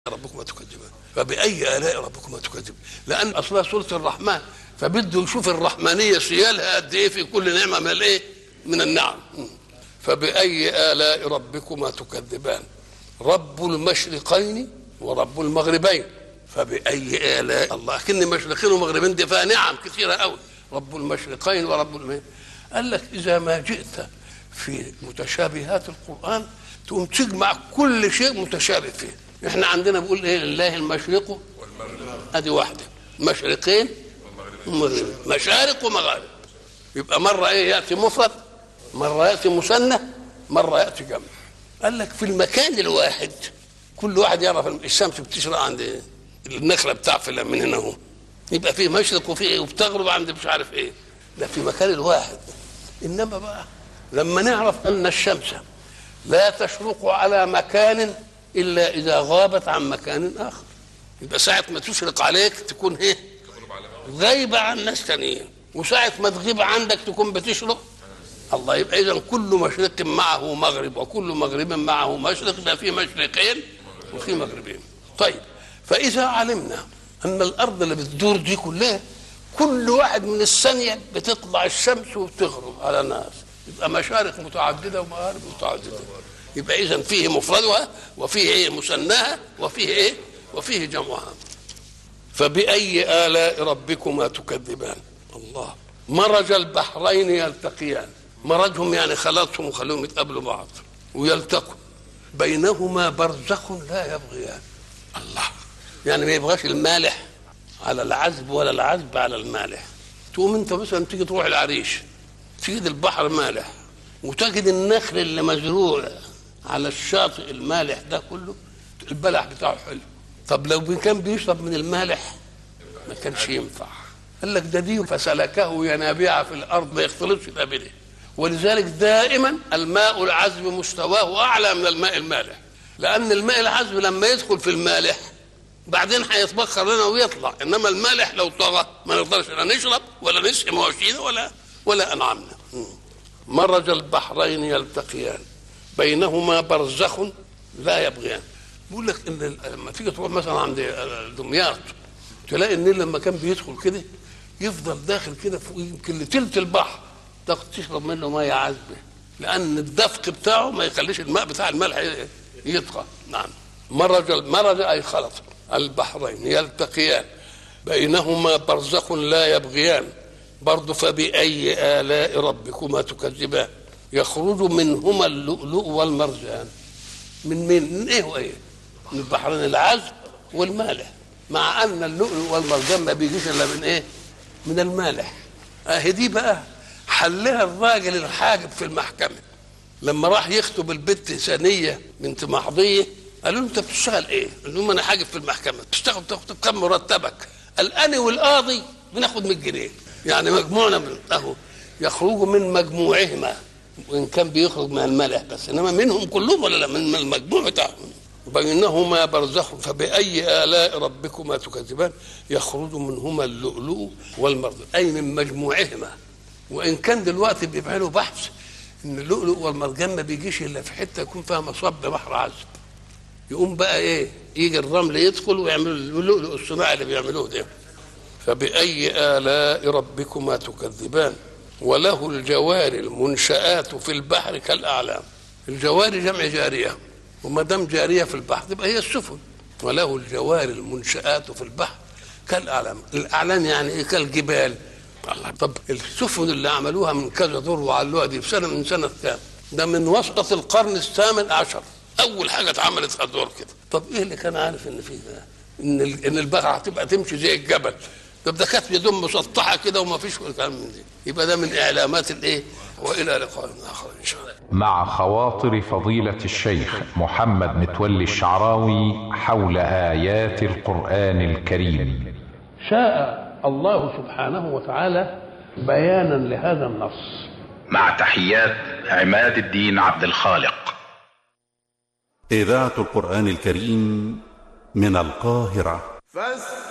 ربكما تكذبان فبأي آلاء ربكما تكذبان لأن أصلها سورة الرحمن فبده يشوف الرحمانية سيالها قد إيه في كل نعمة من الإيه؟ من النعم فبأي آلاء ربكما تكذبان رب المشرقين ورب المغربين فبأي آلاء الله كن مشرقين ومغربين دي فيها نعم كثيرة قوي رب المشرقين ورب المغربين قال لك إذا ما جئت في متشابهات القرآن تقوم تجمع كل شيء متشابه فيه احنا عندنا بيقول ايه لله المشرق ادي واحده مشرقين ومغربين مشارق ومغارب يبقى مره ايه ياتي مفرد مره ياتي مثنى مره ياتي جمع قال لك في المكان الواحد كل واحد يعرف الشمس بتشرق عند النخله بتاع فلان من هنا اهو يبقى في مشرق وفي ايه وبتغرب عند مش عارف ايه ده في مكان الواحد انما بقى لما نعرف ان الشمس لا تشرق على مكان الا اذا غابت عن مكان اخر يبقى ساعه ما تشرق عليك تكون ايه غايبه عن ناس تانيين وساعه ما تغيب عندك تكون بتشرق الله يبقى اذا كل مشرق معه مغرب وكل مغرب معه مشرق يبقى في مشرقين وفي مغربين طيب فاذا علمنا ان الارض اللي بتدور دي كلها كل واحد من الثانيه بتطلع الشمس وبتغرب على ناس يبقى مشارق متعدده ومغارب متعدده يبقى اذا فيه مفردها وفيه ايه مثناها وفيه ايه وفيه جمعها فبأي آلاء ربكما تكذبان الله مرج البحرين يلتقيان مرجهم يعني خلطهم وخلوهم يتقابلوا بعض ويلتقوا بينهما برزخ لا يبغيان الله يعني ما يبغاش المالح على العذب ولا العذب على المالح تقوم انت مثلا تيجي تروح العريش تجد البحر مالح وتجد النخل اللي مزروع على الشاطئ المالح ده كله البلح بتاعه حلو طب لو كان بيشرب من المالح ما كانش ينفع قال لك ده دي فسلكه ينابيع في الارض ما يختلطش بابده ولذلك دائما الماء العذب مستواه اعلى من الماء المالح لان الماء العذب لما يدخل في المالح بعدين هيتبخر لنا ويطلع انما المالح لو طغى ما نقدرش لا نشرب ولا نسقي مواشينا ولا ولا انعامنا مرج البحرين يلتقيان بينهما برزخ لا يبغيان بيقول لك ان لما تيجي تروح مثلا عند دمياط تلاقي النيل لما كان بيدخل كده يفضل داخل كده فوق يمكن لتلت البحر تاخد تشرب منه ميه عذبه لان الدفق بتاعه ما يخليش الماء بتاع الملح يطغى نعم مرج مرج اي خلط البحرين يلتقيان بينهما برزخ لا يبغيان برضه فبأي آلاء ربكما تكذبان يخرج منهما اللؤلؤ والمرجان من مين؟ من ايه وايه؟ من البحرين العذب والمالح مع ان اللؤلؤ والمرجان ما بيجيش الا من ايه؟ من المالح اهي دي بقى حلها الراجل الحاجب في المحكمه لما راح يخطب البنت ثانيه بنت محضيه قالوا له انت بتشتغل ايه؟ قال لهم انا حاجب في المحكمه بتشتغل بتاخد كم مرتبك؟ قال انا والقاضي بناخد 100 جنيه يعني مجموعنا من اهو يخرجوا من مجموعهما وان كان بيخرج من الملح بس انما منهم كلهم ولا لا من المجموع بتاعهم بينهما برزخ فبأي آلاء ربكما تكذبان يخرج منهما اللؤلؤ والمرجان أي من مجموعهما وإن كان دلوقتي بيعملوا بحث إن اللؤلؤ والمرجان ما بيجيش إلا في حتة يكون فيها مصب بحر عذب يقوم بقى إيه يجي الرمل يدخل ويعملوا اللؤلؤ الصناعي اللي بيعملوه ده فبأي آلاء ربكما تكذبان وله الجوار المنشآت في البحر كالأعلام الجوار جمع جارية وما دام جارية في البحر تبقى هي السفن وله الجوار المنشآت في البحر كالأعلام الأعلام يعني إيه كالجبال الله طب السفن اللي عملوها من كذا دور وعلوها دي في سنة من سنة كام ده من وسط القرن الثامن عشر أول حاجة اتعملت في الدور كده طب إيه اللي كان عارف إن فيه ده إن إن البحر هتبقى تمشي زي الجبل طب ده كانت يدوم مسطحه كده وما فيش كلام من دي يبقى ده من اعلامات الايه والى لقاء اخر ان شاء الله مع خواطر فضيلة الشيخ محمد متولي الشعراوي حول آيات القرآن الكريم شاء الله سبحانه وتعالى بيانا لهذا النص مع تحيات عماد الدين عبد الخالق إذاعة القرآن الكريم من القاهرة فاستمعوا